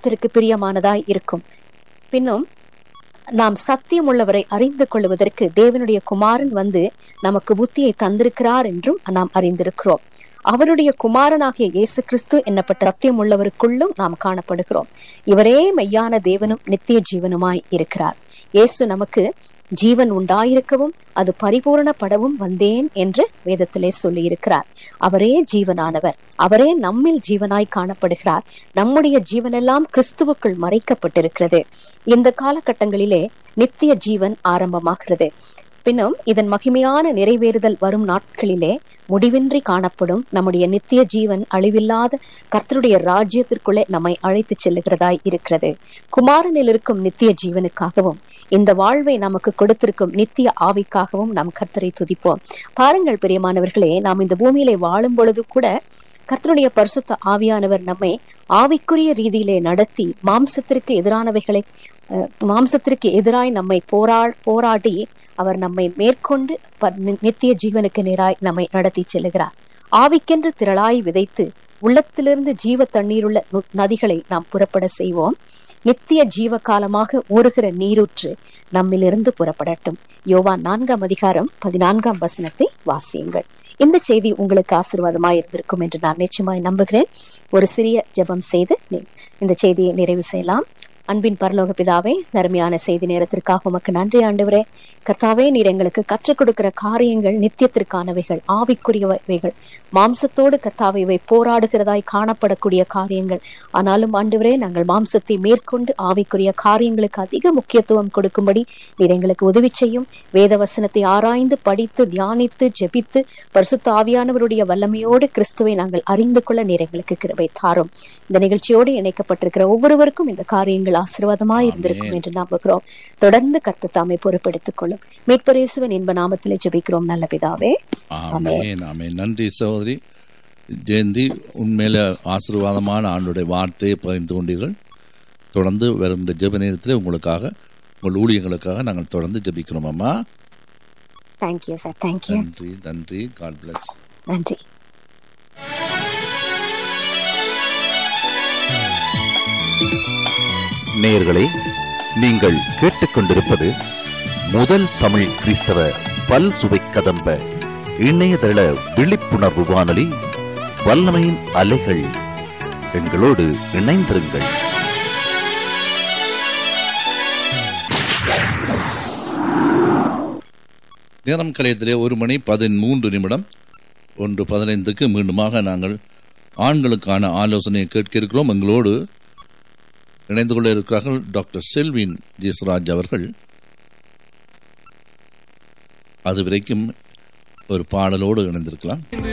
கர்த்தருக்கு பிரியமானதாய் இருக்கும் பின்னும் நாம் சத்தியம் உள்ளவரை அறிந்து கொள்வதற்கு தேவனுடைய குமாரன் வந்து நமக்கு புத்தியை தந்திருக்கிறார் என்றும் நாம் அறிந்திருக்கிறோம் அவருடைய குமாரனாகிய இயேசு கிறிஸ்து என்னப்பட்ட சத்தியம் உள்ளவருக்குள்ளும் நாம் காணப்படுகிறோம் இவரே மெய்யான தேவனும் நித்திய ஜீவனுமாய் இருக்கிறார் இயேசு நமக்கு ஜீவன் உண்டாயிருக்கவும் அது பரிபூரணப்படவும் வந்தேன் என்று வேதத்திலே சொல்லி இருக்கிறார் அவரே ஜீவனானவர் அவரே நம்மில் ஜீவனாய் காணப்படுகிறார் நம்முடைய ஜீவனெல்லாம் கிறிஸ்துவுக்குள் மறைக்கப்பட்டிருக்கிறது இந்த காலகட்டங்களிலே நித்திய ஜீவன் ஆரம்பமாகிறது பின்னும் இதன் மகிமையான நிறைவேறுதல் வரும் நாட்களிலே முடிவின்றி காணப்படும் நம்முடைய நித்திய ஜீவன் அழிவில்லாத கர்த்தருடைய ராஜ்யத்திற்குள்ளே நம்மை அழைத்து செல்லுகிறதாய் இருக்கிறது குமாரனில் இருக்கும் நித்திய ஜீவனுக்காகவும் இந்த வாழ்வை நமக்கு கொடுத்திருக்கும் நித்திய ஆவிக்காகவும் நாம் கர்த்தரை துதிப்போம் பாருங்கள் பிரியமானவர்களே நாம் இந்த பூமியிலே வாழும் பொழுது கூட கர்த்தருடைய பரிசுத்த ஆவியானவர் நம்மை ஆவிக்குரிய ரீதியிலே நடத்தி மாம்சத்திற்கு எதிரானவைகளை மாம்சத்திற்கு எதிராய் நம்மை போரா போராடி அவர் நம்மை மேற்கொண்டு நித்திய ஜீவனுக்கு நேராய் நம்மை நடத்தி செல்லுகிறார் ஆவிக்கென்று திரளாய் விதைத்து உள்ளத்திலிருந்து ஜீவ தண்ணீருள்ள நதிகளை நாம் புறப்பட செய்வோம் நித்திய ஜீவ காலமாக ஊறுகிற நீரூற்று நம்மிலிருந்து புறப்படட்டும் யோவான் நான்காம் அதிகாரம் பதினான்காம் வசனத்தை வாசியுங்கள் இந்த செய்தி உங்களுக்கு ஆசீர்வாதமாய் இருந்திருக்கும் என்று நான் நிச்சயமாய் நம்புகிறேன் ஒரு சிறிய ஜெபம் செய்து இந்த செய்தியை நிறைவு செய்யலாம் அன்பின் பரலோக பிதாவே நருமையான செய்தி நேரத்திற்காக உமக்கு நன்றி ஆண்டவரே கர்த்தாவே நீர் எங்களுக்கு கற்றுக் கொடுக்கிற காரியங்கள் நித்தியத்திற்கானவைகள் ஆவிக்குரியவைகள் மாம்சத்தோடு கர்த்தாவை இவை போராடுகிறதாய் காணப்படக்கூடிய காரியங்கள் ஆனாலும் ஆண்டவரே நாங்கள் மாம்சத்தை மேற்கொண்டு ஆவிக்குரிய காரியங்களுக்கு அதிக முக்கியத்துவம் கொடுக்கும்படி நீர் எங்களுக்கு உதவி செய்யும் வேத வசனத்தை ஆராய்ந்து படித்து தியானித்து ஜெபித்து பரிசுத்த ஆவியானவருடைய வல்லமையோடு கிறிஸ்துவை நாங்கள் அறிந்து கொள்ள நீர் எங்களுக்கு கிருபை தாரும் இந்த நிகழ்ச்சியோடு இணைக்கப்பட்டிருக்கிற ஒவ்வொருவருக்கும் இந்த காரியங்கள் ஆசீர்வாதமாய் இருந்திருக்கும் என்று நம்புகிறோம் தொடர்ந்து கர்த்த தாமை பொறுப்பெடுத்துக் கொள்ளும் மீட்பரேசுவன் என்ப நாமத்திலே ஜெபிக்கிறோம் நல்ல பிதாவே ஆமென் ஆமென் நன்றி சகோதரி ஜெயந்தி உண்மையில ஆசீர்வாதமான ஆண்டுடைய வார்த்தையை பகிர்ந்து கொண்டீர்கள் தொடர்ந்து வருகின்ற ஜெப நேரத்தில் உங்களுக்காக உங்கள் ஊழியங்களுக்காக நாங்கள் தொடர்ந்து ஜெபிக்கிறோம் அம்மா தேங்க்யூ சார் தேங்க்யூ நன்றி நன்றி காட் பிளஸ் நன்றி நேயர்களே நீங்கள் கேட்டுக்கொண்டிருப்பது முதல் தமிழ் கிறிஸ்தவ பல் சுவை கதம்ப இணையதள விழிப்புணர்வு வானொலி வல்லமையின் அலைகள் எங்களோடு இணைந்திருங்கள் நேரம் கலையத்திலே ஒரு மணி பதிமூன்று நிமிடம் ஒன்று பதினைந்துக்கு மீண்டுமாக நாங்கள் ஆண்களுக்கான ஆலோசனையை கேட்க இருக்கிறோம் எங்களோடு இணைந்து கொள்ள இருக்கிறார்கள் டாக்டர் செல்வின் ஜெயஸ்ராஜ் அவர்கள் அது வரைக்கும் ஒரு பாடலோடு இணைந்திருக்கலாம்